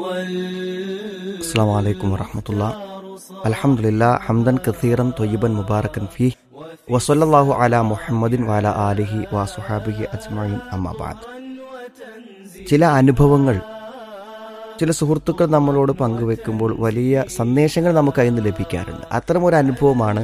السلام عليكم ورحمة الله الحمد لله حمدا كثيرا طيبا مباركا فيه وصلى الله على محمد وعلى آله وصحابه أجمعين أما بعد ചില അനുഭവങ്ങൾ ചില സുഹൃത്തുക്കൾ നമ്മളോട് പങ്കുവെക്കുമ്പോൾ വലിയ സന്ദേശങ്ങൾ നമുക്ക് അതിൽ നിന്ന് ലഭിക്കാറുണ്ട് അത്തരം ഒരു അനുഭവമാണ്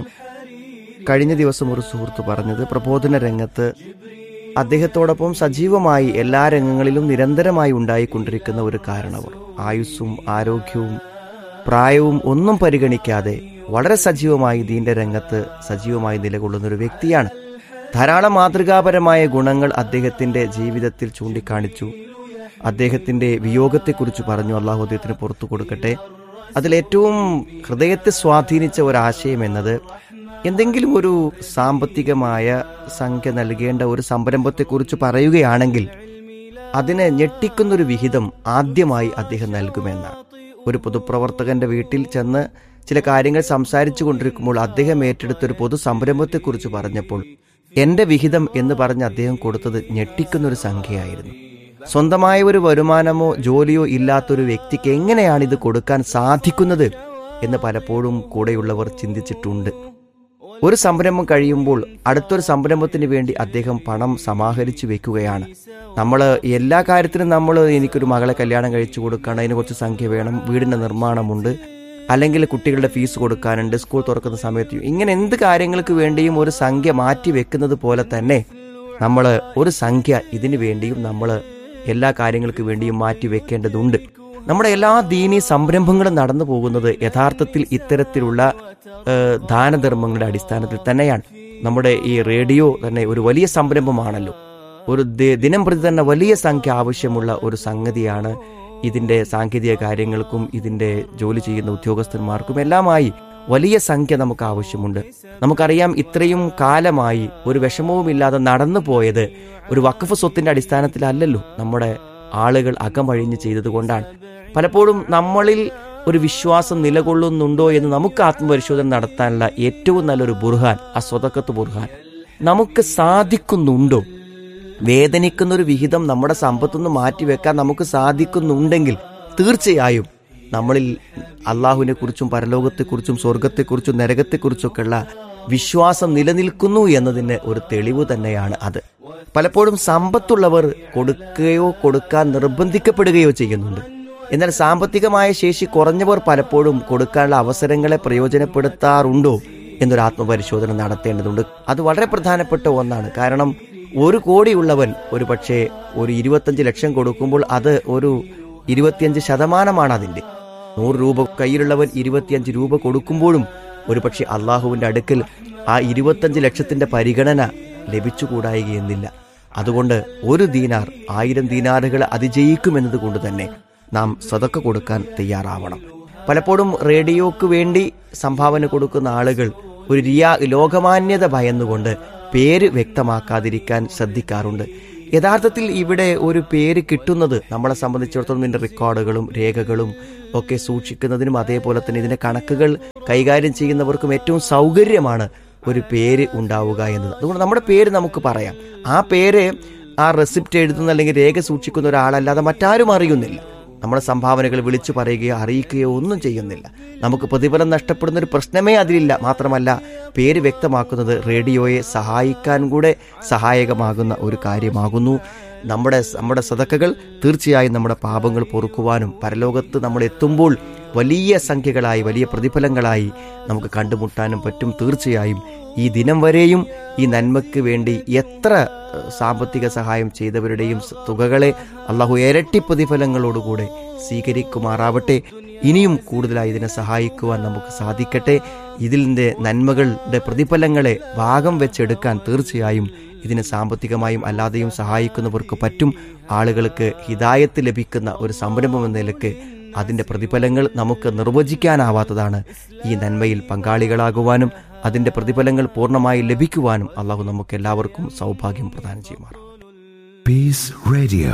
കഴിഞ്ഞ ദിവസം ഒരു സുഹൃത്ത് പറഞ്ഞത് പ്രബോധന രംഗത്ത് അദ്ദേഹത്തോടൊപ്പം സജീവമായി എല്ലാ രംഗങ്ങളിലും നിരന്തരമായി ഉണ്ടായിക്കൊണ്ടിരിക്കുന്ന ഒരു കാരണവർ ആയുസ്സും ആരോഗ്യവും പ്രായവും ഒന്നും പരിഗണിക്കാതെ വളരെ സജീവമായി ദീന്റെ രംഗത്ത് സജീവമായി നിലകൊള്ളുന്ന ഒരു വ്യക്തിയാണ് ധാരാളം മാതൃകാപരമായ ഗുണങ്ങൾ അദ്ദേഹത്തിന്റെ ജീവിതത്തിൽ ചൂണ്ടിക്കാണിച്ചു അദ്ദേഹത്തിന്റെ വിയോഗത്തെക്കുറിച്ച് പറഞ്ഞു അള്ളാഹു അദ്ദേഹത്തിന് പുറത്തു കൊടുക്കട്ടെ അതിലേറ്റവും ഹൃദയത്തെ സ്വാധീനിച്ച ഒരാശയം എന്നത് എന്തെങ്കിലും ഒരു സാമ്പത്തികമായ സംഖ്യ നൽകേണ്ട ഒരു സംരംഭത്തെക്കുറിച്ച് പറയുകയാണെങ്കിൽ അതിനെ ഞെട്ടിക്കുന്നൊരു വിഹിതം ആദ്യമായി അദ്ദേഹം നൽകുമെന്നാണ് ഒരു പൊതുപ്രവർത്തകന്റെ വീട്ടിൽ ചെന്ന് ചില കാര്യങ്ങൾ സംസാരിച്ചു കൊണ്ടിരിക്കുമ്പോൾ അദ്ദേഹം ഏറ്റെടുത്ത ഒരു പൊതു സംരംഭത്തെക്കുറിച്ച് പറഞ്ഞപ്പോൾ എന്റെ വിഹിതം എന്ന് പറഞ്ഞ് അദ്ദേഹം കൊടുത്തത് ഞെട്ടിക്കുന്നൊരു സംഖ്യയായിരുന്നു സ്വന്തമായ ഒരു വരുമാനമോ ജോലിയോ ഇല്ലാത്തൊരു വ്യക്തിക്ക് എങ്ങനെയാണ് ഇത് കൊടുക്കാൻ സാധിക്കുന്നത് എന്ന് പലപ്പോഴും കൂടെയുള്ളവർ ചിന്തിച്ചിട്ടുണ്ട് ഒരു സംരംഭം കഴിയുമ്പോൾ അടുത്തൊരു സംരംഭത്തിന് വേണ്ടി അദ്ദേഹം പണം സമാഹരിച്ചു വെക്കുകയാണ് നമ്മൾ എല്ലാ കാര്യത്തിനും നമ്മൾ എനിക്കൊരു മകളെ കല്യാണം കഴിച്ചു കൊടുക്കണം അതിന് കുറച്ച് സംഖ്യ വേണം വീടിന്റെ നിർമ്മാണമുണ്ട് അല്ലെങ്കിൽ കുട്ടികളുടെ ഫീസ് കൊടുക്കാനുണ്ട് സ്കൂൾ തുറക്കുന്ന സമയത്ത് ഇങ്ങനെ എന്ത് കാര്യങ്ങൾക്ക് വേണ്ടിയും ഒരു സംഖ്യ മാറ്റി വെക്കുന്നത് പോലെ തന്നെ നമ്മൾ ഒരു സംഖ്യ ഇതിനു വേണ്ടിയും നമ്മൾ എല്ലാ കാര്യങ്ങൾക്ക് വേണ്ടിയും മാറ്റി വെക്കേണ്ടതുണ്ട് നമ്മുടെ എല്ലാ ദീനീ സംരംഭങ്ങളും നടന്നു പോകുന്നത് യഥാർത്ഥത്തിൽ ഇത്തരത്തിലുള്ള ഏഹ്, ദാനധർമ്മങ്ങളുടെ അടിസ്ഥാനത്തിൽ തന്നെയാണ് നമ്മുടെ ഈ റേഡിയോ തന്നെ ഒരു വലിയ സംരംഭമാണല്ലോ ഒരു ദി- ദിനം പ്രതി തന്നെ വലിയ സംഖ്യ ആവശ്യമുള്ള ഒരു സംഗതിയാണ് ഇതിന്റെ സാങ്കേതിക കാര്യങ്ങൾക്കും ഇതിന്റെ ജോലി ചെയ്യുന്ന ഉദ്യോഗസ്ഥന്മാർക്കും എല്ലാമായി വലിയ സംഖ്യ നമുക്ക് ആവശ്യമുണ്ട് നമുക്കറിയാം ഇത്രയും കാലമായി ഒരു വിഷമവുമില്ലാതെ നടന്നു പോയത് ഒരു വഖഫ് സ്വത്തിന്റെ അടിസ്ഥാനത്തിലല്ലല്ലോ നമ്മുടെ ആളുകൾ അകമഴിഞ്ഞ് ചെയ്തതുകൊണ്ടാണ് പലപ്പോഴും നമ്മളിൽ ഒരു വിശ്വാസം നിലകൊള്ളുന്നുണ്ടോ എന്ന് നമുക്ക് ആത്മപരിശോധന നടത്താനുള്ള ഏറ്റവും നല്ലൊരു ബുർഹാൻ ആ സ്വതക്കത്ത് ബുർഹാൻ നമുക്ക് സാധിക്കുന്നുണ്ടോ വേദനിക്കുന്ന ഒരു വിഹിതം നമ്മുടെ സമ്പത്തുനിന്ന് മാറ്റിവെക്കാൻ നമുക്ക് സാധിക്കുന്നുണ്ടെങ്കിൽ തീർച്ചയായും നമ്മളിൽ അള്ളാഹുവിനെ കുറിച്ചും പരലോകത്തെക്കുറിച്ചും സ്വർഗത്തെക്കുറിച്ചും നരകത്തെക്കുറിച്ചൊക്കെയുള്ള വിശ്വാസം നിലനിൽക്കുന്നു എന്നതിന് ഒരു തെളിവ് തന്നെയാണ് അത് പലപ്പോഴും സമ്പത്തുള്ളവർ കൊടുക്കുകയോ കൊടുക്കാൻ നിർബന്ധിക്കപ്പെടുകയോ ചെയ്യുന്നുണ്ട് എന്നാൽ സാമ്പത്തികമായ ശേഷി കുറഞ്ഞവർ പലപ്പോഴും കൊടുക്കാനുള്ള അവസരങ്ങളെ പ്രയോജനപ്പെടുത്താറുണ്ടോ എന്നൊരു ആത്മപരിശോധന നടത്തേണ്ടതുണ്ട് അത് വളരെ പ്രധാനപ്പെട്ട ഒന്നാണ് കാരണം ഒരു കോടിയുള്ളവൻ ഒരു പക്ഷേ ഒരു ഇരുപത്തഞ്ച് ലക്ഷം കൊടുക്കുമ്പോൾ അത് ഒരു ഇരുപത്തിയഞ്ച് ശതമാനമാണ് അതിന്റെ നൂറ് രൂപ കയ്യിലുള്ളവൻ ഇരുപത്തിയഞ്ച് രൂപ കൊടുക്കുമ്പോഴും ഒരുപക്ഷെ അള്ളാഹുവിന്റെ അടുക്കൽ ആ ഇരുപത്തഞ്ച് ലക്ഷത്തിന്റെ പരിഗണന ലഭിച്ചുകൂടായികയെന്നില്ല അതുകൊണ്ട് ഒരു ദീനാർ ആയിരം ദീനാറുകൾ അതിജയിക്കുമെന്നത് കൊണ്ട് തന്നെ നാം സതക്ക കൊടുക്കാൻ തയ്യാറാവണം പലപ്പോഴും റേഡിയോക്ക് വേണ്ടി സംഭാവന കൊടുക്കുന്ന ആളുകൾ ഒരു റിയാ ലോകമാന്യത ഭയന്നുകൊണ്ട് പേര് വ്യക്തമാക്കാതിരിക്കാൻ ശ്രദ്ധിക്കാറുണ്ട് യഥാർത്ഥത്തിൽ ഇവിടെ ഒരു പേര് കിട്ടുന്നത് നമ്മളെ സംബന്ധിച്ചിടത്തോളം ഇതിന്റെ റെക്കോർഡുകളും രേഖകളും ഒക്കെ സൂക്ഷിക്കുന്നതിനും അതേപോലെ തന്നെ ഇതിന്റെ കണക്കുകൾ കൈകാര്യം ചെയ്യുന്നവർക്കും ഏറ്റവും സൗകര്യമാണ് ഒരു പേര് ഉണ്ടാവുക എന്നത് അതുകൊണ്ട് നമ്മുടെ പേര് നമുക്ക് പറയാം ആ പേര് ആ റെസിപ്റ്റ് എഴുതുന്ന അല്ലെങ്കിൽ രേഖ സൂക്ഷിക്കുന്ന ഒരാളല്ലാതെ മറ്റാരും അറിയുന്നില്ല നമ്മുടെ സംഭാവനകൾ വിളിച്ചു പറയുകയോ അറിയിക്കുകയോ ഒന്നും ചെയ്യുന്നില്ല നമുക്ക് പ്രതിഫലം നഷ്ടപ്പെടുന്ന ഒരു പ്രശ്നമേ അതിലില്ല മാത്രമല്ല പേര് വ്യക്തമാക്കുന്നത് റേഡിയോയെ സഹായിക്കാൻ കൂടെ സഹായകമാകുന്ന ഒരു കാര്യമാകുന്നു നമ്മുടെ നമ്മുടെ സതക്കകൾ തീർച്ചയായും നമ്മുടെ പാപങ്ങൾ പൊറുക്കുവാനും പരലോകത്ത് നമ്മൾ എത്തുമ്പോൾ വലിയ സംഖ്യകളായി വലിയ പ്രതിഫലങ്ങളായി നമുക്ക് കണ്ടുമുട്ടാനും പറ്റും തീർച്ചയായും ഈ ദിനം വരെയും ഈ നന്മയ്ക്ക് വേണ്ടി എത്ര ഏഹ്, സാമ്പത്തിക സഹായം ചെയ്തവരുടെയും സ- തുകകളെ അള്ളാഹു ഇരട്ടി പ്രതിഫലങ്ങളോടുകൂടെ സ്വീകരിക്കുമാറാവട്ടെ ഇനിയും കൂടുതലായി ഇതിനെ സഹായിക്കുവാൻ നമുക്ക് സാധിക്കട്ടെ ഇതിൻ്റെ നന്മകളുടെ പ്രതിഫലങ്ങളെ ഭാഗം വെച്ചെടുക്കാൻ തീർച്ചയായും ഇതിനെ സാമ്പത്തികമായും അല്ലാതെയും സഹായിക്കുന്നവർക്ക് പറ്റും ആളുകൾക്ക് ഹിതായത്ത് ലഭിക്കുന്ന ഒരു സംരംഭം എന്ന നിലക്ക് അതിന്റെ പ്രതിഫലങ്ങൾ നമുക്ക് നിർവചിക്കാനാവാത്തതാണ് ഈ നന്മയിൽ പങ്കാളികളാകുവാനും അതിന്റെ പ്രതിഫലങ്ങൾ പൂർണ്ണമായി ലഭിക്കുവാനും അള്ളാഹു നമുക്ക് എല്ലാവർക്കും സൗഭാഗ്യം പ്രദാനം ചെയ്യുമാറാം Peace Radio.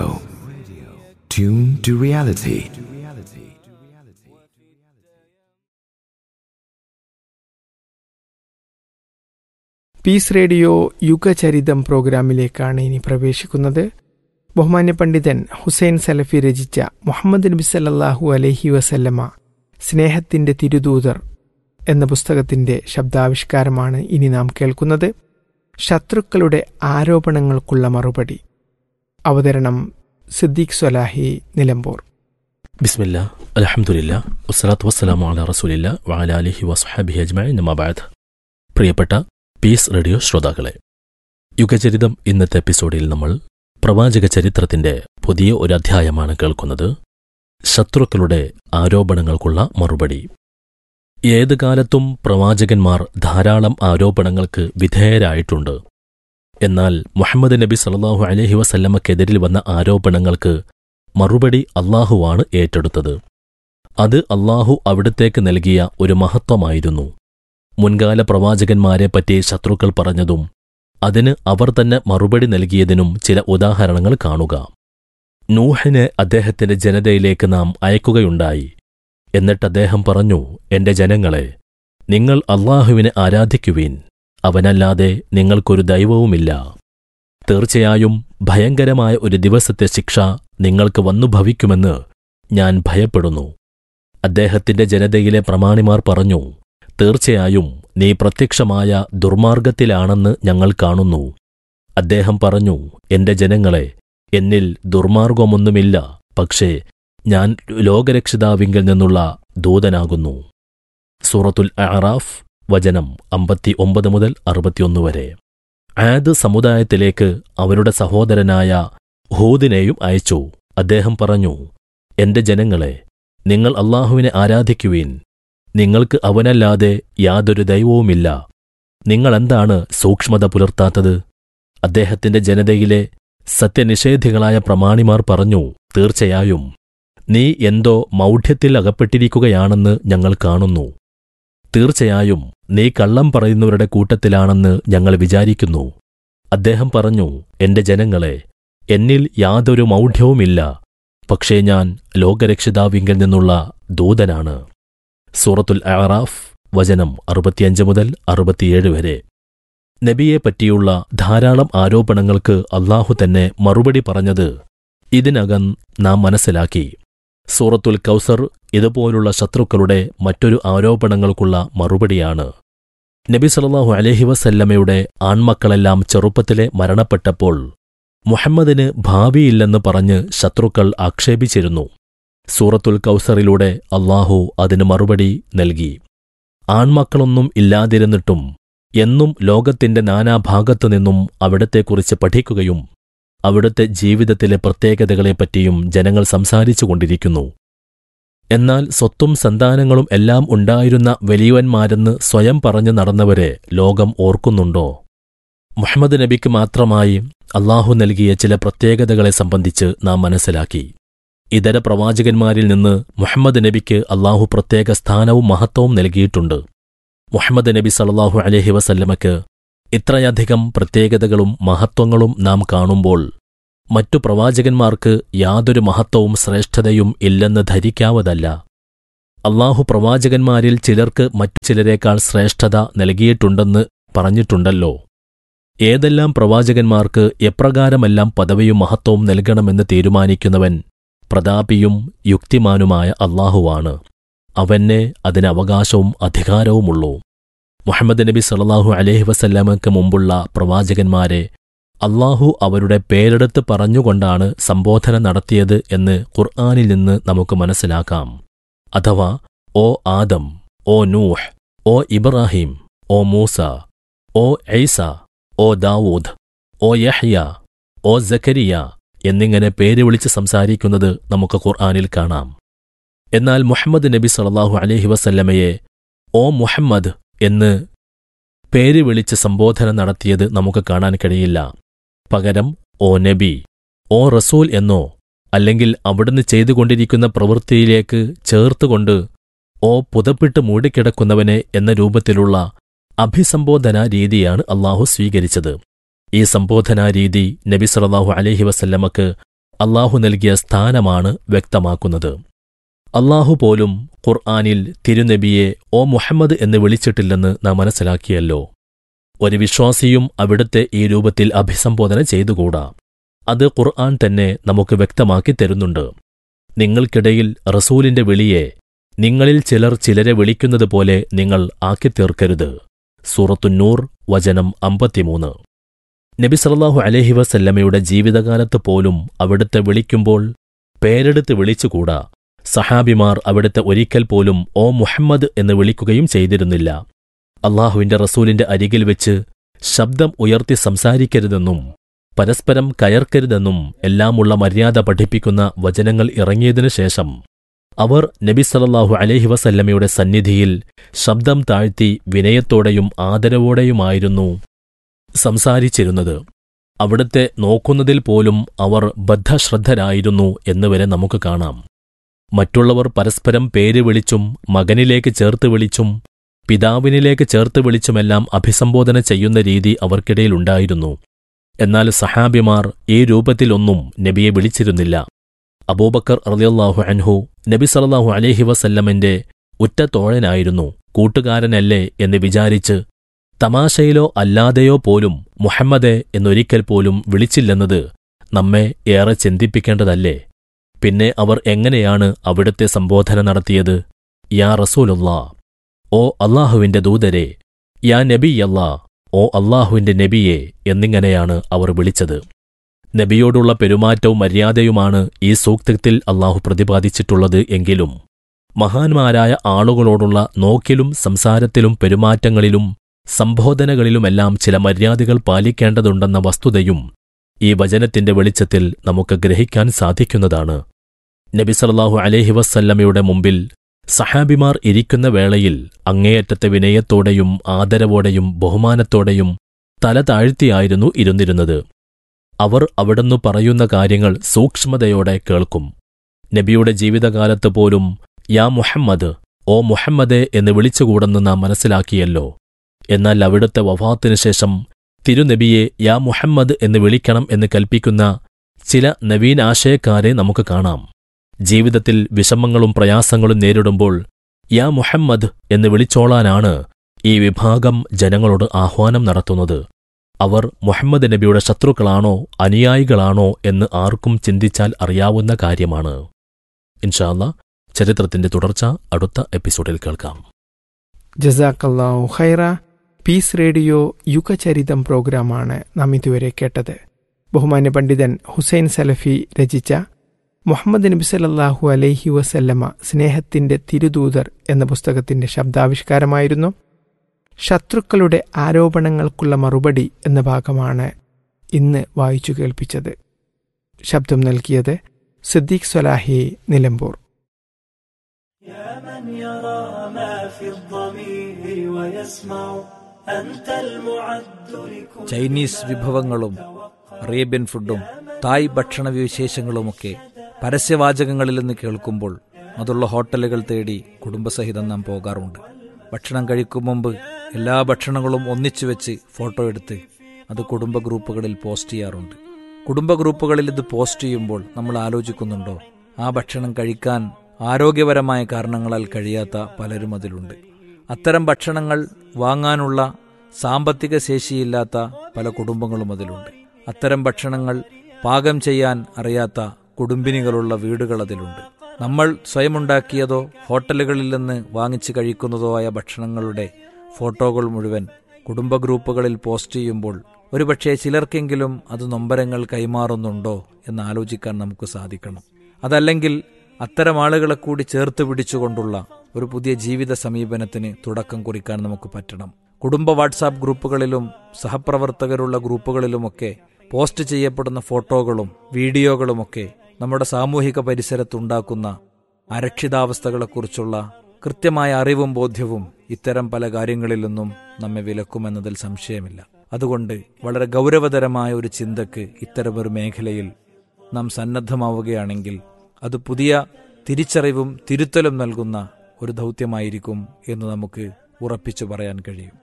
Tune to reality. Peace radio യുഗചരിതം പ്രോഗ്രാമിലേക്കാണ് ഇനി പ്രവേശിക്കുന്നത് ബഹുമാന്യ പണ്ഡിതൻ ഹുസൈൻ സലഫി രചിച്ച മുഹമ്മദ് നബി സല്ലല്ലാഹു അലൈഹി വസല്ലമ സ്നേഹത്തിന്റെ തിരുദൂതർ എന്ന പുസ്തകത്തിന്റെ ശബ്ദാവിഷ്കാരമാണ് ഇനി നാം കേൾക്കുന്നത് ശത്രുക്കളുടെ ആരോപണങ്ങൾക്കുള്ള മറുപടി അവതരണം സിദ്ദീഖ് സ്വലാഹി നിലമ്പൂർ ബിസ്മില്ല അലഹമുല്ല വസ്സലാത്തു വസ്സലാമു അല റസൂലില്ല വഅല അലിഹി വസ്ഹാബിഹി അജ്മഈൻ നമാബാദ് പ്രിയപ്പെട്ട പീസ് റേഡിയോ ശ്രോതാക്കളെ യുഗചരിതം ഇന്നത്തെ എപ്പിസോഡിൽ നമ്മൾ പ്രവാചക ചരിത്രത്തിന്റെ പുതിയ ഒരു അധ്യായമാണ് കേൾക്കുന്നത് ശത്രുക്കളുടെ ആരോപണങ്ങൾക്കുള്ള മറുപടി ഏത് കാലത്തും പ്രവാചകന്മാർ ധാരാളം ആരോപണങ്ങൾക്ക് വിധേയരായിട്ടുണ്ട് എന്നാൽ മുഹമ്മദ് നബി സല്ലല്ലാഹു അലൈഹി വസല്ലമക്കെതിരിൽ വന്ന ആരോപണങ്ങൾക്ക് മറുപടി അള്ളാഹുവാണ് ഏറ്റെടുത്തത് അത് അള്ളാഹു അവിടത്തേക്ക് നൽകിയ ഒരു മഹത്വമായിരുന്നു മുൻകാല പ്രവാചകന്മാരെപ്പറ്റി ശത്രുക്കൾ പറഞ്ഞതും അതിന് അവർ തന്നെ മറുപടി നൽകിയതിനും ചില ഉദാഹരണങ്ങൾ കാണുക നൂഹിനെ അദ്ദേഹത്തിന്റെ ജനതയിലേക്ക് നാം അയക്കുകയുണ്ടായി എന്നിട്ട് അദ്ദേഹം പറഞ്ഞു എന്റെ ജനങ്ങളെ നിങ്ങൾ അള്ളാഹുവിനെ ആരാധിക്കുവീൻ അവനല്ലാതെ നിങ്ങൾക്കൊരു ദൈവവുമില്ല തീർച്ചയായും ഭയങ്കരമായ ഒരു ദിവസത്തെ ശിക്ഷ നിങ്ങൾക്ക് വന്നു ഭവിക്കുമെന്ന് ഞാൻ ഭയപ്പെടുന്നു അദ്ദേഹത്തിന്റെ ജനതയിലെ പ്രമാണിമാർ പറഞ്ഞു തീർച്ചയായും നീ പ്രത്യക്ഷമായ ദുർമാർഗത്തിലാണെന്ന് ഞങ്ങൾ കാണുന്നു അദ്ദേഹം പറഞ്ഞു എന്റെ ജനങ്ങളെ എന്നിൽ ദുർമാർഗമൊന്നുമില്ല പക്ഷേ ഞാൻ ലോകരക്ഷിതാവിങ്കിൽ നിന്നുള്ള ദൂതനാകുന്നു സൂറത്തുൽ അറാഫ് വചനം അമ്പത്തി ഒമ്പത് മുതൽ അറുപത്തിയൊന്ന് വരെ ആദ് സമുദായത്തിലേക്ക് അവരുടെ സഹോദരനായ ഹൂദിനെയും അയച്ചു അദ്ദേഹം പറഞ്ഞു എന്റെ ജനങ്ങളെ നിങ്ങൾ അള്ളാഹുവിനെ ആരാധിക്കുവീൻ നിങ്ങൾക്ക് അവനല്ലാതെ യാതൊരു ദൈവവുമില്ല നിങ്ങളെന്താണ് സൂക്ഷ്മത പുലർത്താത്തത് അദ്ദേഹത്തിന്റെ ജനതയിലെ സത്യനിഷേധികളായ പ്രമാണിമാർ പറഞ്ഞു തീർച്ചയായും നീ എന്തോ മൗഢ്യത്തിൽ അകപ്പെട്ടിരിക്കുകയാണെന്ന് ഞങ്ങൾ കാണുന്നു തീർച്ചയായും നീ കള്ളം പറയുന്നവരുടെ കൂട്ടത്തിലാണെന്ന് ഞങ്ങൾ വിചാരിക്കുന്നു അദ്ദേഹം പറഞ്ഞു എന്റെ ജനങ്ങളെ എന്നിൽ യാതൊരു മൗഢ്യവുമില്ല പക്ഷേ ഞാൻ ലോകരക്ഷിതാവിങ്കിൽ നിന്നുള്ള ദൂതനാണ് സൂറത്തുൽ അറാഫ് വചനം അറുപത്തിയഞ്ച് മുതൽ അറുപത്തിയേഴ് വരെ നബിയെപ്പറ്റിയുള്ള ധാരാളം ആരോപണങ്ങൾക്ക് അള്ളാഹു തന്നെ മറുപടി പറഞ്ഞത് ഇതിനകം നാം മനസ്സിലാക്കി സൂറത്തുൽ കൗസർ ഇതുപോലുള്ള ശത്രുക്കളുടെ മറ്റൊരു ആരോപണങ്ങൾക്കുള്ള മറുപടിയാണ് നബി സല്ലല്ലാഹു അലൈഹി വസല്ലമയുടെ ആൺമക്കളെല്ലാം ചെറുപ്പത്തിലെ മരണപ്പെട്ടപ്പോൾ മുഹമ്മദിന് ഭാവിയില്ലെന്ന് പറഞ്ഞ് ശത്രുക്കൾ ആക്ഷേപിച്ചിരുന്നു സൂറത്തുൽ കൗസറിലൂടെ അള്ളാഹു അതിന് മറുപടി നൽകി ആൺമക്കളൊന്നും ഇല്ലാതിരുന്നിട്ടും എന്നും ലോകത്തിന്റെ നാനാഭാഗത്തു നിന്നും അവിടത്തെക്കുറിച്ച് പഠിക്കുകയും അവിടുത്തെ ജീവിതത്തിലെ പ്രത്യേകതകളെപ്പറ്റിയും ജനങ്ങൾ സംസാരിച്ചുകൊണ്ടിരിക്കുന്നു എന്നാൽ സ്വത്തും സന്താനങ്ങളും എല്ലാം ഉണ്ടായിരുന്ന വലിയവന്മാരെന്ന് സ്വയം പറഞ്ഞു നടന്നവരെ ലോകം ഓർക്കുന്നുണ്ടോ മുഹമ്മദ് നബിക്ക് മാത്രമായി അള്ളാഹു നൽകിയ ചില പ്രത്യേകതകളെ സംബന്ധിച്ച് നാം മനസ്സിലാക്കി ഇതര പ്രവാചകന്മാരിൽ നിന്ന് മുഹമ്മദ് നബിക്ക് അള്ളാഹു പ്രത്യേക സ്ഥാനവും മഹത്വവും നൽകിയിട്ടുണ്ട് മുഹമ്മദ് നബി സല്ലല്ലാഹു അലൈഹി വസല്ലമക്ക് ഇത്രയധികം പ്രത്യേകതകളും മഹത്വങ്ങളും നാം കാണുമ്പോൾ മറ്റു പ്രവാചകന്മാർക്ക് യാതൊരു മഹത്വവും ശ്രേഷ്ഠതയും ഇല്ലെന്ന് ധരിക്കാവതല്ല അള്ളാഹു പ്രവാചകന്മാരിൽ ചിലർക്ക് മറ്റു ചിലരേക്കാൾ ശ്രേഷ്ഠത നൽകിയിട്ടുണ്ടെന്ന് പറഞ്ഞിട്ടുണ്ടല്ലോ ഏതെല്ലാം പ്രവാചകന്മാർക്ക് എപ്രകാരമെല്ലാം പദവിയും മഹത്വവും നൽകണമെന്ന് തീരുമാനിക്കുന്നവൻ പ്രതാപിയും യുക്തിമാനുമായ അള്ളാഹുവാണ് അവനെ അതിന് അവകാശവും അധികാരവുമുള്ളൂ മുഹമ്മദ് നബി സല്ലല്ലാഹു അലൈഹി വസല്ലമക്ക് മുമ്പുള്ള പ്രവാചകന്മാരെ അള്ളാഹു അവരുടെ പേരെടുത്ത് പറഞ്ഞുകൊണ്ടാണ് സംബോധന നടത്തിയത് എന്ന് ഖുർആനിൽ നിന്ന് നമുക്ക് മനസ്സിലാക്കാം അഥവാ ഓ ആദം ഓ നൂഹ് ഓ ഇബ്രാഹിം ഓ മൂസ ഓ ഐസ ഓ ദാവൂദ് ഓ യഹ്യ ഓ സക്കരിയ എന്നിങ്ങനെ പേര് വിളിച്ച് സംസാരിക്കുന്നത് നമുക്ക് ഖുർആനിൽ കാണാം എന്നാൽ മുഹമ്മദ് നബി സല്ലല്ലാഹു അലൈഹി വസല്ലമയെ ഓ മുഹമ്മദ് എന്ന് പേര് വിളിച്ച് സംബോധന നടത്തിയത് നമുക്ക് കാണാൻ കഴിയില്ല പകരം ഓ നബി ഓ റസൂൽ എന്നോ അല്ലെങ്കിൽ അവിടുന്ന് ചെയ്തുകൊണ്ടിരിക്കുന്ന പ്രവൃത്തിയിലേക്ക് ചേർത്തുകൊണ്ട് ഓ പുതപ്പിട്ട് മൂടിക്കിടക്കുന്നവനെ എന്ന രൂപത്തിലുള്ള അഭിസംബോധനാ രീതിയാണ് അള്ളാഹു സ്വീകരിച്ചത് ഈ സംബോധനാ രീതി നബി സല്ലല്ലാഹു അലൈഹി വസല്ലമക്ക് അള്ളാഹു നൽകിയ സ്ഥാനമാണ് വ്യക്തമാക്കുന്നത് അള്ളാഹു പോലും ഖുർആാനിൽ തിരുനബിയെ ഓ മുഹമ്മദ് എന്ന് വിളിച്ചിട്ടില്ലെന്ന് നാം മനസ്സിലാക്കിയല്ലോ ഒരു വിശ്വാസിയും അവിടുത്തെ ഈ രൂപത്തിൽ അഭിസംബോധന ചെയ്തുകൂടാ അത് ഖുർആൻ തന്നെ നമുക്ക് വ്യക്തമാക്കി തരുന്നുണ്ട് നിങ്ങൾക്കിടയിൽ റസൂലിന്റെ വിളിയെ നിങ്ങളിൽ ചിലർ ചിലരെ വിളിക്കുന്നത് പോലെ നിങ്ങൾ ആക്കിത്തീർക്കരുത് സൂറത്തുന്നൂർ വചനം അമ്പത്തിമൂന്ന് നബി സല്ലല്ലാഹു അലൈഹി വസല്ലമയുടെ ജീവിതകാലത്ത് പോലും അവിടുത്തെ വിളിക്കുമ്പോൾ പേരെടുത്ത് വിളിച്ചുകൂടാ സഹാബിമാർ അവിടുത്തെ ഒരിക്കൽ പോലും ഓ മുഹമ്മദ് എന്ന് വിളിക്കുകയും ചെയ്തിരുന്നില്ല അള്ളാഹുവിന്റെ റസൂലിന്റെ അരികിൽ വെച്ച് ശബ്ദം ഉയർത്തി സംസാരിക്കരുതെന്നും പരസ്പരം കയർക്കരുതെന്നും എല്ലാമുള്ള മര്യാദ പഠിപ്പിക്കുന്ന വചനങ്ങൾ ഇറങ്ങിയതിനു ശേഷം അവർ നബി സല്ലല്ലാഹു അലൈഹി വസല്ലമയുടെ സന്നിധിയിൽ ശബ്ദം താഴ്ത്തി വിനയത്തോടെയും ആദരവോടെയുമായിരുന്നു സംസാരിച്ചിരുന്നത് അവിടുത്തെ നോക്കുന്നതിൽ പോലും അവർ ബദ്ധശ്രദ്ധരായിരുന്നു എന്നുവരെ നമുക്ക് കാണാം മറ്റുള്ളവർ പരസ്പരം പേര് വിളിച്ചും മകനിലേക്ക് ചേർത്ത് വിളിച്ചും പിതാവിനിലേക്ക് ചേർത്ത് വിളിച്ചുമെല്ലാം അഭിസംബോധന ചെയ്യുന്ന രീതി അവർക്കിടയിലുണ്ടായിരുന്നു എന്നാൽ സഹാബിമാർ ഈ രൂപത്തിലൊന്നും നബിയെ വിളിച്ചിരുന്നില്ല അബൂബക്കർ റളിയല്ലാഹു അൻഹു നബി സല്ലല്ലാഹു അലൈഹി വസല്ലമന്റെ ഉറ്റ തോഴനായിരുന്നു കൂട്ടുകാരനല്ലേ എന്ന് വിചാരിച്ച് തമാശയിലോ അല്ലാതെയോ പോലും മുഹമ്മദെ എന്നൊരിക്കൽ പോലും വിളിച്ചില്ലെന്നത് നമ്മെ ഏറെ ചിന്തിപ്പിക്കേണ്ടതല്ലേ പിന്നെ അവർ എങ്ങനെയാണ് അവിടുത്തെ സംബോധന നടത്തിയത് യാ റസൂലുള്ളാ ഓ അള്ളാഹുവിന്റെ ദൂതരെ യാ നബിയല്ലാ ഓ അള്ളാഹുവിന്റെ നബിയെ എന്നിങ്ങനെയാണ് അവർ വിളിച്ചത് നബിയോടുള്ള പെരുമാറ്റവും മര്യാദയുമാണ് ഈ സൂക്തത്തിൽ അള്ളാഹു പ്രതിപാദിച്ചിട്ടുള്ളത് എങ്കിലും മഹാന്മാരായ ആളുകളോടുള്ള നോക്കിലും സംസാരത്തിലും പെരുമാറ്റങ്ങളിലും സംബോധനകളിലുമെല്ലാം ചില മര്യാദകൾ പാലിക്കേണ്ടതുണ്ടെന്ന വസ്തുതയും ഈ വചനത്തിന്റെ വെളിച്ചത്തിൽ നമുക്ക് ഗ്രഹിക്കാൻ സാധിക്കുന്നതാണ് നബി സല്ലല്ലാഹു അലൈഹി വസല്ലമയുടെ മുമ്പിൽ സഹാബിമാർ ഇരിക്കുന്ന വേളയിൽ അങ്ങേയറ്റത്തെ വിനയത്തോടെയും ആദരവോടെയും ബഹുമാനത്തോടെയും തല താഴ്ത്തിയായിരുന്നു ഇരുന്നിരുന്നത് അവർ അവിടുന്ന് പറയുന്ന കാര്യങ്ങൾ സൂക്ഷ്മതയോടെ കേൾക്കും നബിയുടെ ജീവിതകാലത്ത് പോലും യാ മുഹമ്മദ് ഓ മുഹമ്മദെ എന്ന് വിളിച്ചുകൂടെന്ന് നാം മനസ്സിലാക്കിയല്ലോ എന്നാൽ അവിടുത്തെ വഫാത്തിനു ശേഷം തിരുനബിയെ യാ മുഹമ്മദ് എന്ന് വിളിക്കണം എന്ന് കൽപ്പിക്കുന്ന ചില നവീനാശയക്കാരെ നമുക്ക് കാണാം ജീവിതത്തിൽ വിഷമങ്ങളും പ്രയാസങ്ങളും നേരിടുമ്പോൾ യാ മുഹമ്മദ് എന്ന് വിളിച്ചോളാനാണ് ഈ വിഭാഗം ജനങ്ങളോട് ആഹ്വാനം നടത്തുന്നത് അവർ മുഹമ്മദ് നബിയുടെ ശത്രുക്കളാണോ അനുയായികളാണോ എന്ന് ആർക്കും ചിന്തിച്ചാൽ അറിയാവുന്ന കാര്യമാണ് ഇൻഷാല്ല ചരിത്രത്തിന്റെ തുടർച്ച അടുത്ത എപ്പിസോഡിൽ കേൾക്കാം ജസാക്കല്ലാഹു ഖൈറ പീസ് റേഡിയോ യുഗചരിതം പ്രോഗ്രാമാണ് നാം ഇതുവരെ കേട്ടത് ബഹുമാന്യ പണ്ഡിതൻ ഹുസൈൻ സലഫി രചിച്ച മുഹമ്മദ് നബി സല്ലല്ലാഹു അലൈഹി വസല്ലമ സ്നേഹത്തിന്റെ തിരുദൂതർ എന്ന പുസ്തകത്തിന്റെ ശബ്ദാവിഷ്കാരമായിരുന്നു ശത്രുക്കളുടെ ആരോപണങ്ങൾക്കുള്ള മറുപടി എന്ന ഭാഗമാണ് ഇന്ന് വായിച്ചു കേൾപ്പിച്ചത് ശബ്ദം നൽകിയത് സിദ്ദീഖ് സ്വലാഹി നിലമ്പൂർ يا من يرى ما في الضمير ويسمع أنت المعد لكل ചൈനീസ് വിഭവങ്ങളും അറേബ്യൻ ഫുഡും തായ് ഭക്ഷണ വിശേഷങ്ങളുമൊക്കെ പരസ്യവാചകങ്ങളിൽ നിന്ന് കേൾക്കുമ്പോൾ അതുള്ള ഹോട്ടലുകൾ തേടി കുടുംബസഹിതം നാം പോകാറുണ്ട് ഭക്ഷണം കഴിക്കും മുമ്പ് എല്ലാ ഭക്ഷണങ്ങളും ഒന്നിച്ചു വെച്ച് ഫോട്ടോ എടുത്ത് അത് കുടുംബ ഗ്രൂപ്പുകളിൽ പോസ്റ്റ് ചെയ്യാറുണ്ട് കുടുംബ ഗ്രൂപ്പുകളിൽ ഇത് പോസ്റ്റ് ചെയ്യുമ്പോൾ നമ്മൾ ആലോചിക്കുന്നുണ്ടോ ആ ഭക്ഷണം കഴിക്കാൻ ആരോഗ്യപരമായ കാരണങ്ങളാൽ കഴിയാത്ത പലരും അതിലുണ്ട് അത്തരം ഭക്ഷണങ്ങൾ വാങ്ങാനുള്ള സാമ്പത്തിക ശേഷിയില്ലാത്ത പല കുടുംബങ്ങളും അതിലുണ്ട് അത്തരം ഭക്ഷണങ്ങൾ പാകം ചെയ്യാൻ അറിയാത്ത കുടുംബിനികളുള്ള വീടുകൾ അതിലുണ്ട് നമ്മൾ സ്വയമുണ്ടാക്കിയതോ ഹോട്ടലുകളിൽ നിന്ന് വാങ്ങിച്ച് കഴിക്കുന്നതോ ആയ ഭക്ഷണങ്ങളുടെ ഫോട്ടോകൾ മുഴുവൻ കുടുംബ ഗ്രൂപ്പുകളിൽ പോസ്റ്റ് ചെയ്യുമ്പോൾ ഒരുപക്ഷെ ചിലർക്കെങ്കിലും അത് നൊമ്പരങ്ങൾ കൈമാറുന്നുണ്ടോ എന്ന് ആലോചിക്കാൻ നമുക്ക് സാധിക്കണം അതല്ലെങ്കിൽ അത്തരം ആളുകളെ കൂടി ചേർത്ത് പിടിച്ചുകൊണ്ടുള്ള ഒരു പുതിയ ജീവിത സമീപനത്തിന് തുടക്കം കുറിക്കാൻ നമുക്ക് പറ്റണം കുടുംബ വാട്സാപ്പ് ഗ്രൂപ്പുകളിലും സഹപ്രവർത്തകരുള്ള ഗ്രൂപ്പുകളിലുമൊക്കെ പോസ്റ്റ് ചെയ്യപ്പെടുന്ന ഫോട്ടോകളും വീഡിയോകളുമൊക്കെ നമ്മുടെ സാമൂഹിക പരിസരത്തുണ്ടാക്കുന്ന അരക്ഷിതാവസ്ഥകളെക്കുറിച്ചുള്ള കൃത്യമായ അറിവും ബോധ്യവും ഇത്തരം പല കാര്യങ്ങളിൽ നിന്നും നമ്മെ വിലക്കുമെന്നതിൽ സംശയമില്ല അതുകൊണ്ട് വളരെ ഗൗരവതരമായ ഒരു ചിന്തക്ക് ഇത്തരമൊരു മേഖലയിൽ നാം സന്നദ്ധമാവുകയാണെങ്കിൽ അത് പുതിയ തിരിച്ചറിവും തിരുത്തലും നൽകുന്ന ഒരു ദൗത്യമായിരിക്കും എന്ന് നമുക്ക് ഉറപ്പിച്ചു പറയാൻ കഴിയും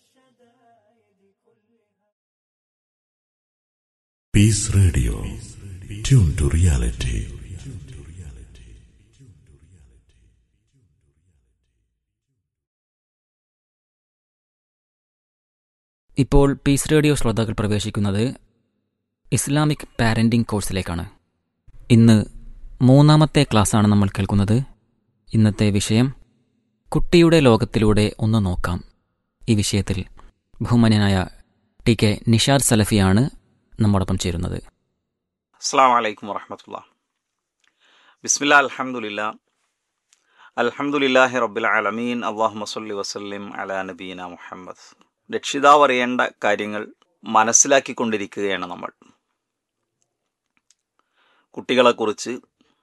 Peace Radio. Tune to reality. ഇപ്പോൾ പീസ് റേഡിയോ ശ്രോതാക്കൾ പ്രവേശിക്കുന്നത് ഇസ്ലാമിക് പാരൻറ്റിംഗ് കോഴ്സിലേക്കാണ് ഇന്ന് മൂന്നാമത്തെ ക്ലാസ്സാണ് നമ്മൾ കേൾക്കുന്നത് ഇന്നത്തെ വിഷയം കുട്ടിയുടെ ലോകത്തിലൂടെ ഒന്ന് നോക്കാം ഈ വിഷയത്തിൽ ബഹുമാന്യനായ ടി കെ നിഷാദ് സലഫിയാണ് നമ്മോടൊപ്പം ചേരുന്നത് അസ്സാം വലൈക്കും വറഹമത്തുള്ള ബിസ്മില്ല അൽഹംദുലില്ല അൽഹംദുലില്ലാഹി റബ്ബിൽ ആലമീൻ അള്ളാഹു മസല്ലി വസല്ലിം അലാ നബീന മുഹമ്മദ് രക്ഷിതാവ് അറിയേണ്ട കാര്യങ്ങൾ മനസ്സിലാക്കിക്കൊണ്ടിരിക്കുകയാണ് നമ്മൾ കുട്ടികളെക്കുറിച്ച്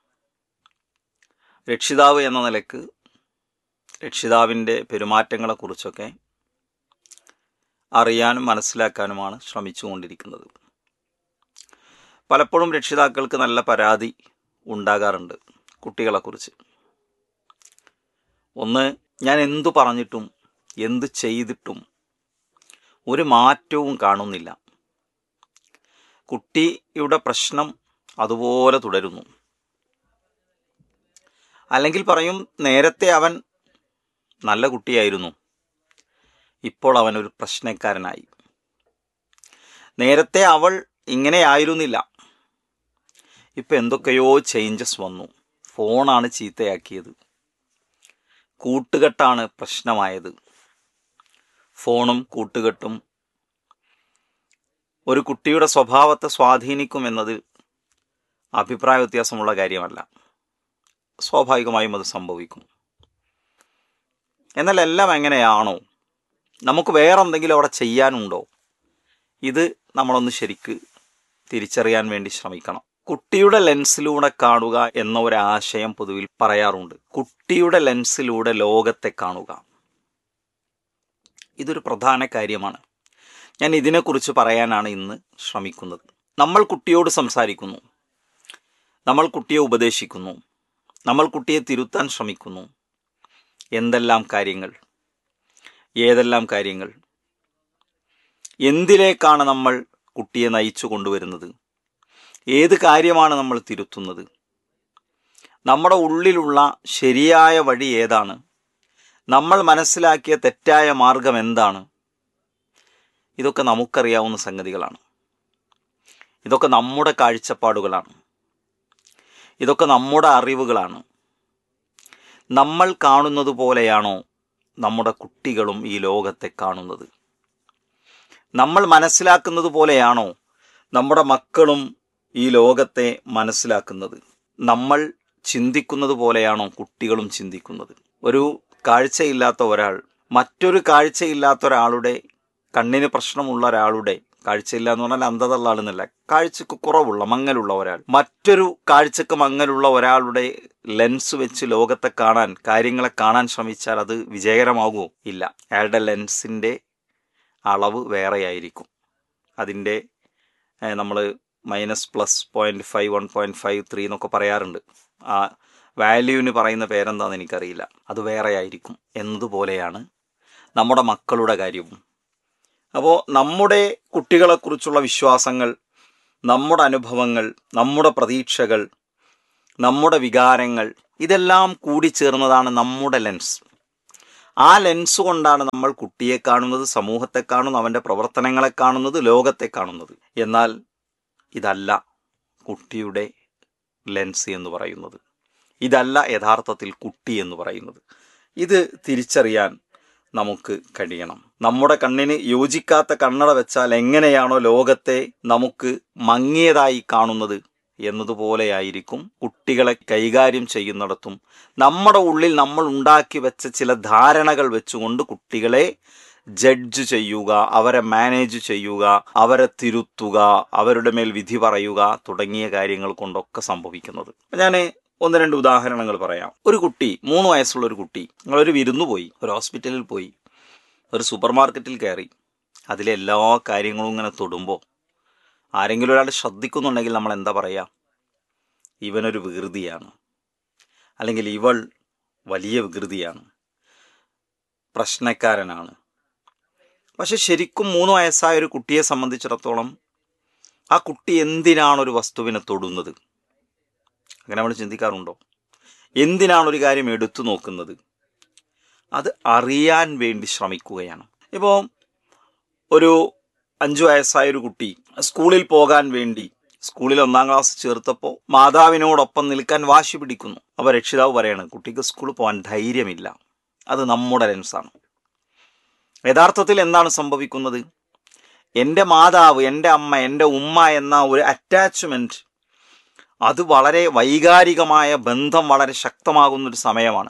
രക്ഷിതാവ് എന്ന നിലക്ക് രക്ഷിതാവിൻ്റെ പെരുമാറ്റങ്ങളെക്കുറിച്ചൊക്കെ അറിയാനും മനസ്സിലാക്കാനുമാണ് ശ്രമിച്ചുകൊണ്ടിരിക്കുന്നത് പലപ്പോഴും രക്ഷിതാക്കൾക്ക് നല്ല പരാതി ഉണ്ടാകാറുണ്ട് കുട്ടികളെക്കുറിച്ച് ഒന്ന് ഞാൻ എന്തു പറഞ്ഞിട്ടും എന്ത് ചെയ്തിട്ടും ഒരു മാറ്റവും കാണുന്നില്ല കുട്ടിയുടെ പ്രശ്നം അതുപോലെ തുടരുന്നു അല്ലെങ്കിൽ പറയും നേരത്തെ അവൻ നല്ല കുട്ടിയായിരുന്നു ഇപ്പോൾ അവൻ ഒരു പ്രശ്നക്കാരനായി നേരത്തെ അവൾ ഇങ്ങനെയായിരുന്നില്ല ഇപ്പം എന്തൊക്കെയോ ചേഞ്ചസ് വന്നു ഫോണാണ് ചീത്തയാക്കിയത് കൂട്ടുകെട്ടാണ് പ്രശ്നമായത് ഫോണും കൂട്ടുകെട്ടും ഒരു കുട്ടിയുടെ സ്വഭാവത്തെ സ്വാധീനിക്കുമെന്നത് അഭിപ്രായ വ്യത്യാസമുള്ള കാര്യമല്ല സ്വാഭാവികമായും അത് സംഭവിക്കും എന്നാൽ എല്ലാം എങ്ങനെയാണോ നമുക്ക് വേറെ എന്തെങ്കിലും അവിടെ ചെയ്യാനുണ്ടോ ഇത് നമ്മളൊന്ന് ശരിക്ക് തിരിച്ചറിയാൻ വേണ്ടി ശ്രമിക്കണം കുട്ടിയുടെ ലെൻസിലൂടെ കാണുക എന്ന ഒരു ആശയം പൊതുവിൽ പറയാറുണ്ട് കുട്ടിയുടെ ലെൻസിലൂടെ ലോകത്തെ കാണുക ഇതൊരു പ്രധാന കാര്യമാണ് ഞാൻ ഇതിനെക്കുറിച്ച് പറയാനാണ് ഇന്ന് ശ്രമിക്കുന്നത് നമ്മൾ കുട്ടിയോട് സംസാരിക്കുന്നു നമ്മൾ കുട്ടിയെ ഉപദേശിക്കുന്നു നമ്മൾ കുട്ടിയെ തിരുത്താൻ ശ്രമിക്കുന്നു എന്തെല്ലാം കാര്യങ്ങൾ ഏതെല്ലാം കാര്യങ്ങൾ എന്തിലേക്കാണ് നമ്മൾ കുട്ടിയെ നയിച്ചു കൊണ്ടുവരുന്നത് ഏത് കാര്യമാണ് നമ്മൾ തിരുത്തുന്നത് നമ്മുടെ ഉള്ളിലുള്ള ശരിയായ വഴി ഏതാണ് നമ്മൾ മനസ്സിലാക്കിയ തെറ്റായ മാർഗം എന്താണ് ഇതൊക്കെ നമുക്കറിയാവുന്ന സംഗതികളാണ് ഇതൊക്കെ നമ്മുടെ കാഴ്ചപ്പാടുകളാണ് ഇതൊക്കെ നമ്മുടെ അറിവുകളാണ് നമ്മൾ കാണുന്നത് പോലെയാണോ നമ്മുടെ കുട്ടികളും ഈ ലോകത്തെ കാണുന്നത് നമ്മൾ മനസ്സിലാക്കുന്നത് പോലെയാണോ നമ്മുടെ മക്കളും ഈ ലോകത്തെ മനസ്സിലാക്കുന്നത് നമ്മൾ ചിന്തിക്കുന്നത് പോലെയാണോ കുട്ടികളും ചിന്തിക്കുന്നത് ഒരു കാഴ്ചയില്ലാത്ത ഒരാൾ മറ്റൊരു കാഴ്ചയില്ലാത്ത ഒരാളുടെ കണ്ണിന് പ്രശ്നമുള്ള ഒരാളുടെ കാഴ്ചയില്ല എന്ന് പറഞ്ഞാൽ അന്ധത ഉള്ള ആളെന്നല്ല കാഴ്ചക്ക് കുറവുള്ള മങ്ങലുള്ള ഒരാൾ മറ്റൊരു കാഴ്ചക്ക് മങ്ങലുള്ള ഒരാളുടെ ലെൻസ് വെച്ച് ലോകത്തെ കാണാൻ കാര്യങ്ങളെ കാണാൻ ശ്രമിച്ചാൽ അത് വിജയകരമാകുമോ ഇല്ല അയാളുടെ ലെൻസിൻ്റെ അളവ് വേറെയായിരിക്കും അതിൻ്റെ നമ്മൾ minus plus point five one point five three എന്നൊക്കെ പറയാറുണ്ട് ആ വാല്യൂവിന് പറയുന്ന പേരെന്താണെന്ന് എനിക്കറിയില്ല അത് വേറെ ആയിരിക്കും എന്നതുപോലെയാണ് നമ്മുടെ മക്കളുടെ കാര്യവും അപ്പോൾ നമ്മുടെ കുട്ടികളെക്കുറിച്ചുള്ള വിശ്വാസങ്ങൾ നമ്മുടെ അനുഭവങ്ങൾ നമ്മുടെ പ്രതീക്ഷകൾ നമ്മുടെ വികാരങ്ങൾ ഇതെല്ലാം കൂടിച്ചേർന്നതാണ് നമ്മുടെ ലെൻസ് ആ ലെൻസ് കൊണ്ടാണ് നമ്മൾ കുട്ടിയെ കാണുന്നത് സമൂഹത്തെ കാണുന്നത് അവൻ്റെ പ്രവർത്തനങ്ങളെ കാണുന്നത് ലോകത്തെ കാണുന്നത് എന്നാൽ ഇതല്ല കുട്ടിയുടെ ലെൻസ് എന്ന് പറയുന്നത് ഇതല്ല യഥാർത്ഥത്തിൽ കുട്ടി എന്ന് പറയുന്നത് ഇത് തിരിച്ചറിയാൻ നമുക്ക് കഴിയണം നമ്മുടെ കണ്ണിന് യോജിക്കാത്ത കണ്ണട വെച്ചാൽ എങ്ങനെയാണോ ലോകത്തെ നമുക്ക് മങ്ങിയതായി കാണുന്നത് എന്നതുപോലെയായിരിക്കും കുട്ടികളെ കൈകാര്യം ചെയ്യുന്നിടത്തും നമ്മുടെ ഉള്ളിൽ നമ്മൾ ഉണ്ടാക്കി വെച്ച ചില ധാരണകൾ വെച്ചുകൊണ്ട് കുട്ടികളെ ജഡ്ജ് ചെയ്യുക അവരെ മാനേജ് ചെയ്യുക അവരെ തിരുത്തുക അവരുടെ മേൽ വിധി പറയുക തുടങ്ങിയ കാര്യങ്ങൾ കൊണ്ടൊക്കെ സംഭവിക്കുന്നത് ഞാൻ ഒന്ന് രണ്ട് ഉദാഹരണങ്ങൾ പറയാം ഒരു കുട്ടി മൂന്ന് വയസ്സുള്ള ഒരു കുട്ടി നിങ്ങളൊരു വിരുന്നു പോയി ഒരു ഹോസ്പിറ്റലിൽ പോയി ഒരു സൂപ്പർ മാർക്കറ്റിൽ കയറി അതിലെ എല്ലാ കാര്യങ്ങളും ഇങ്ങനെ തൊടുമ്പോൾ ആരെങ്കിലും ഒരാൾ ശ്രദ്ധിക്കുന്നുണ്ടെങ്കിൽ നമ്മൾ എന്താ പറയുക ഇവനൊരു വികൃതിയാണ് അല്ലെങ്കിൽ ഇവൾ വലിയ വികൃതിയാണ് പ്രശ്നക്കാരനാണ് പക്ഷെ ശരിക്കും മൂന്ന് വയസ്സായ ഒരു കുട്ടിയെ സംബന്ധിച്ചിടത്തോളം ആ കുട്ടി എന്തിനാണ് ഒരു വസ്തുവിനെ തൊടുന്നത് അങ്ങനെ നമ്മൾ ചിന്തിക്കാറുണ്ടോ എന്തിനാണ് ഒരു കാര്യം എടുത്തു നോക്കുന്നത് അത് അറിയാൻ വേണ്ടി ശ്രമിക്കുകയാണ് ഇപ്പോൾ ഒരു അഞ്ചു വയസ്സായ ഒരു കുട്ടി സ്കൂളിൽ പോകാൻ വേണ്ടി സ്കൂളിൽ ഒന്നാം ക്ലാസ് ചേർത്തപ്പോൾ മാതാവിനോടൊപ്പം നിൽക്കാൻ വാശി പിടിക്കുന്നു അപ്പോൾ രക്ഷിതാവ് പറയാണ് കുട്ടിക്ക് സ്കൂളിൽ പോകാൻ ധൈര്യമില്ല അത് നമ്മുടെ ലെൻസാണ് യഥാർത്ഥത്തിൽ എന്താണ് സംഭവിക്കുന്നത് എൻ്റെ മാതാവ് എൻ്റെ അമ്മ എൻ്റെ ഉമ്മ എന്ന ഒരു അറ്റാച്ച്മെൻറ്റ് അത് വളരെ വൈകാരികമായ ബന്ധം വളരെ ശക്തമാകുന്നൊരു സമയമാണ്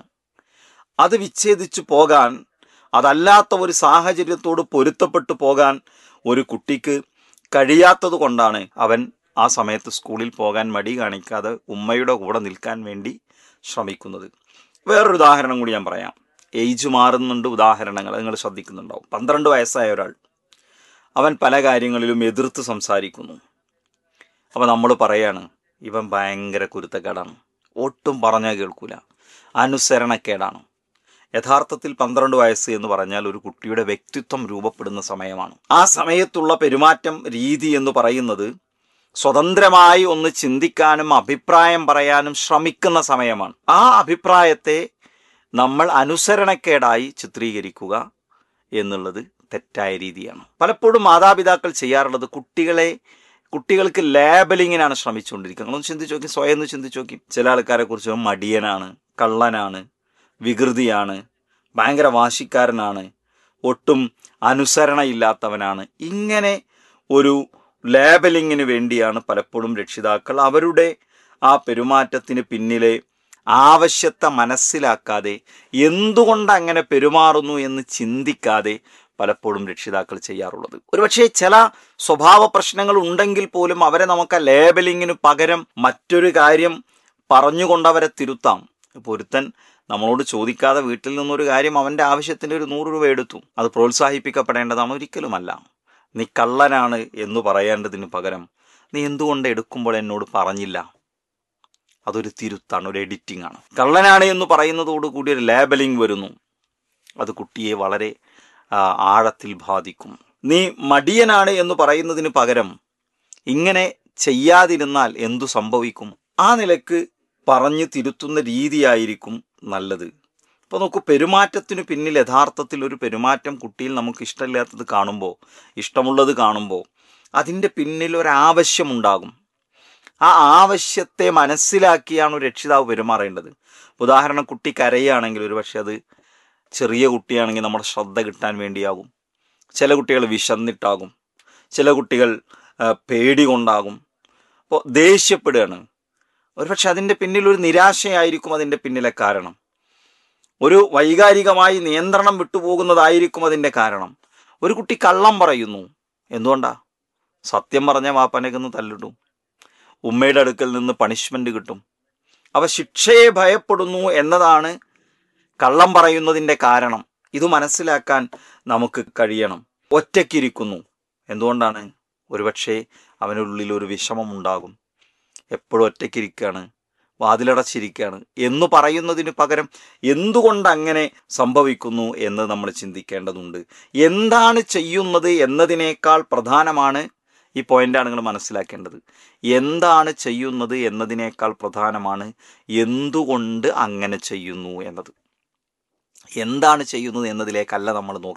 അത് വിച്ഛേദിച്ചു പോകാൻ അതല്ലാത്ത ഒരു സാഹചര്യത്തോട് പൊരുത്തപ്പെട്ടു പോകാൻ ഒരു കുട്ടിക്ക് കഴിയാത്തത് കൊണ്ടാണ് അവൻ ആ സമയത്ത് സ്കൂളിൽ പോകാൻ മടി കാണിക്കാതെ ഉമ്മയുടെ കൂടെ നിൽക്കാൻ വേണ്ടി ശ്രമിക്കുന്നത് വേറൊരു ഉദാഹരണം കൂടി ഞാൻ പറയാം ഏജ് മാറുന്നുണ്ട് ഉദാഹരണങ്ങൾ നിങ്ങൾ ശ്രദ്ധിക്കുന്നുണ്ടാവും പന്ത്രണ്ട് വയസ്സായ ഒരാൾ അവൻ പല കാര്യങ്ങളിലും എതിർത്ത് സംസാരിക്കുന്നു അപ്പോൾ നമ്മൾ പറയാണ് ഇവൻ ഭയങ്കര കുരുത്തക്കേടാണ് ഒട്ടും പറഞ്ഞാൽ കേൾക്കൂല അനുസരണക്കേടാണ് യഥാർത്ഥത്തിൽ പന്ത്രണ്ട് വയസ്സ് എന്ന് പറഞ്ഞാൽ ഒരു കുട്ടിയുടെ വ്യക്തിത്വം രൂപപ്പെടുന്ന സമയമാണ് ആ സമയത്തുള്ള പെരുമാറ്റം രീതി എന്ന് പറയുന്നത് സ്വതന്ത്രമായി ഒന്ന് ചിന്തിക്കാനും അഭിപ്രായം പറയാനും ശ്രമിക്കുന്ന സമയമാണ് ആ അഭിപ്രായത്തെ നമ്മൾ അനുസരണക്കേടായി ചിത്രീകരിക്കുക എന്നുള്ളത് തെറ്റായ രീതിയാണ് പലപ്പോഴും മാതാപിതാക്കൾ ചെയ്യാറുള്ളത് കുട്ടികളെ കുട്ടികൾക്ക് ലേബലിങ്ങിനാണ് ശ്രമിച്ചുകൊണ്ടിരിക്കുന്നത് നിങ്ങളൊന്ന് ചിന്തിച്ച് നോക്കി സ്വയം ഒന്ന് ചിന്തിച്ച് നോക്കി ചില ആൾക്കാരെ കുറിച്ച് മടിയനാണ് കള്ളനാണ് വികൃതിയാണ് ഭയങ്കര വാശിക്കാരനാണ് ഒട്ടും അനുസരണയില്ലാത്തവനാണ് ഇങ്ങനെ ഒരു ലേബലിങ്ങിന് വേണ്ടിയാണ് പലപ്പോഴും രക്ഷിതാക്കൾ അവരുടെ ആ പെരുമാറ്റത്തിന് പിന്നിലെ ആവശ്യത്തെ മനസ്സിലാക്കാതെ എന്തുകൊണ്ട് അങ്ങനെ പെരുമാറുന്നു എന്ന് ചിന്തിക്കാതെ പലപ്പോഴും രക്ഷിതാക്കൾ ചെയ്യാറുള്ളത് ഒരുപക്ഷെ ചില സ്വഭാവ പ്രശ്നങ്ങൾ ഉണ്ടെങ്കിൽ പോലും അവരെ നമുക്ക് ആ ലേബലിങ്ങിന് പകരം മറ്റൊരു കാര്യം പറഞ്ഞുകൊണ്ട് അവരെ തിരുത്താം ഇപ്പോൾ ഒരുത്തൻ നമ്മളോട് ചോദിക്കാതെ വീട്ടിൽ നിന്നൊരു കാര്യം അവൻ്റെ ആവശ്യത്തിൻ്റെ ഒരു നൂറ് രൂപ എടുത്തു അത് പ്രോത്സാഹിപ്പിക്കപ്പെടേണ്ടതാണ് ഒരിക്കലുമല്ല നീ കള്ളനാണ് എന്ന് പറയേണ്ടതിന് പകരം നീ എന്തുകൊണ്ട് എടുക്കുമ്പോൾ എന്നോട് പറഞ്ഞില്ല അതൊരു തിരുത്താണ് ഒരു എഡിറ്റിംഗ് ആണ് കള്ളനാണ് എന്ന് പറയുന്നതോടുകൂടി ഒരു ലേബലിംഗ് വരുന്നു അത് കുട്ടിയെ വളരെ ആ, ആഴത്തിൽ ബാധിക്കും നീ മടിയനാണ് എന്ന് പറയുന്നതിന് പകരം ഇങ്ങനെ ചെയ്യാതിരുന്നാൽ എന്തു സംഭവിക്കും ആ നിലക്ക് പറഞ്ഞു തിരുത്തുന്ന രീതിയായിരിക്കും നല്ലത് ഇപ്പോൾ നോക്കൂ പെരുമാറ്റത്തിന് പിന്നിൽ യഥാർത്ഥത്തിൽ ഒരു പെരുമാറ്റം കുട്ടിയിൽ നമുക്ക് ഇഷ്ടമില്ലാത്തത് കാണുമ്പോൾ ഇഷ്ടമുള്ളത് കാണുമ്പോൾ അതിൻ്റെ പിന്നിൽ ഒരു ആവശ്യമുണ്ടാകും ആ ആവശ്യത്തെ മനസ്സിലാക്കിയാണ് ഒരു രക്ഷിതാവ് പെരുമാറേണ്ടത് ഉദാഹരണം കുട്ടി കരയുകയാണെങ്കിൽ ഒരു പക്ഷെ അത് ചെറിയ കുട്ടിയാണെങ്കിൽ നമ്മുടെ ശ്രദ്ധ കിട്ടാൻ വേണ്ടിയാകും ചില കുട്ടികൾ വിശന്നിട്ടാകും ചില കുട്ടികൾ ആ, പേടി കൊണ്ടാകും അപ്പോൾ ദേഷ്യപ്പെടുകയാണ് ഒരുപക്ഷെ അതിൻ്റെ പിന്നിൽ ഒരു നിരാശയായിരിക്കും അതിൻ്റെ പിന്നിലെ കാരണം ഒരു വൈകാരികമായി നിയന്ത്രണം വിട്ടുപോകുന്നതായിരിക്കും അതിൻ്റെ കാരണം ഒരു കുട്ടി കള്ളം പറയുന്നു എന്തുകൊണ്ടാ സത്യം പറഞ്ഞ വാപ്പനൊക്കെ ഒന്ന് തല്ലിടും ഉമ്മയുടെ അടുക്കൽ നിന്ന് പണിഷ്മെന്റ് കിട്ടും അവ ശിക്ഷയെ ഭയപ്പെടുന്നു എന്നതാണ് കള്ളം പറയുന്നതിൻ്റെ കാരണം ഇത് മനസ്സിലാക്കാൻ നമുക്ക് കഴിയണം ഒറ്റയ്ക്കിരിക്കുന്നു എന്തുകൊണ്ടാണ് ഒരുപക്ഷെ അവനുള്ളിൽ ഒരു വിഷമമുണ്ടാകും എപ്പോഴും ഒറ്റയ്ക്കിരിക്കുകയാണ് വാതിലടച്ചിരിക്കുകയാണ് എന്ന് പറയുന്നതിന് പകരം എന്തുകൊണ്ട് അങ്ങനെ സംഭവിക്കുന്നു എന്ന് നമ്മൾ ചിന്തിക്കേണ്ടതുണ്ട് എന്താണ് ചെയ്യുന്നത് എന്നതിനേക്കാൾ പ്രധാനമാണ് ഈ പോയിന്റാണ് നിങ്ങൾ മനസ്സിലാക്കേണ്ടത് എന്താണ് ചെയ്യുന്നത് എന്നതിനേക്കാൾ പ്രധാനമാണ് എന്തുകൊണ്ട് അങ്ങനെ ചെയ്യുന്നു എന്നത് എന്താണ് ചെയ്യുന്നത് എന്നതിലേക്കല്ല നമ്മൾ നോക്കുക